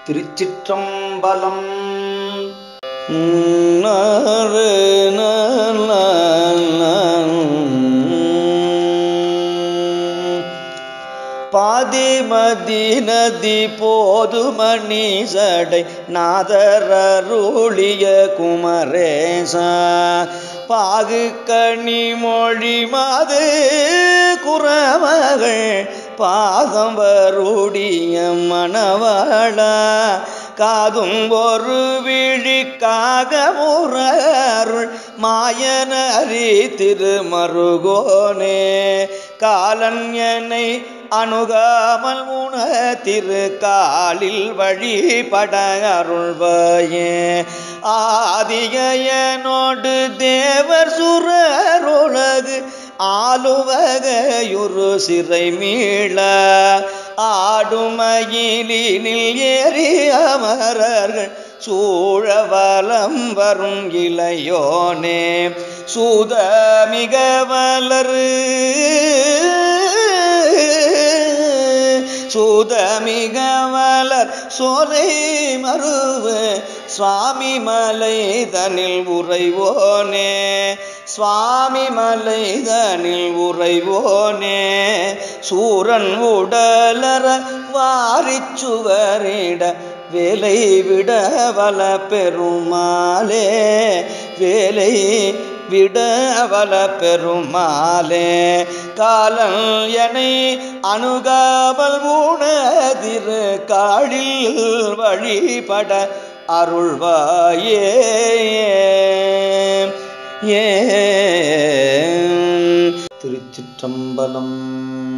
திருச்சிற்றம்பலம் பாதிமதி நதி போதுமணி சடை நாதரருளிய குமரேசா பாகு கனி மொழி மாது குறவகள் பாகம் வருடிய மணவாளா காதும் ஒரு விழிக்காக முறருள் மாயனரி திருமருகோனே காலன் என்னை அணுகாமல் முன திருக்காலில் வழிபட அருள்வாயே ஆதிகையனோடு தேவர் சுரருலகு ஆளுவகையுரு சிறை மீள ஆடுமயிலினில் ஏறி அமரர்கள் சூழவலம் வரும் இளையோனே சூதமிக வளரு சூதமிக வளர் சோலை மருவு சுவாமி மலை தனில் உறைவோனே சுவாமி மலை தனில் உறைவோனே சூரன் உடலற வாரிச்சுவரிட வேலை விட வல பெருமாளே வேலை விட வல பெருமாளே காலன் எனை அணுகாமல் ஊனதிரு காழில் வழிபட அருள்வாயே ஏ திருச்சிற்றம்பலம்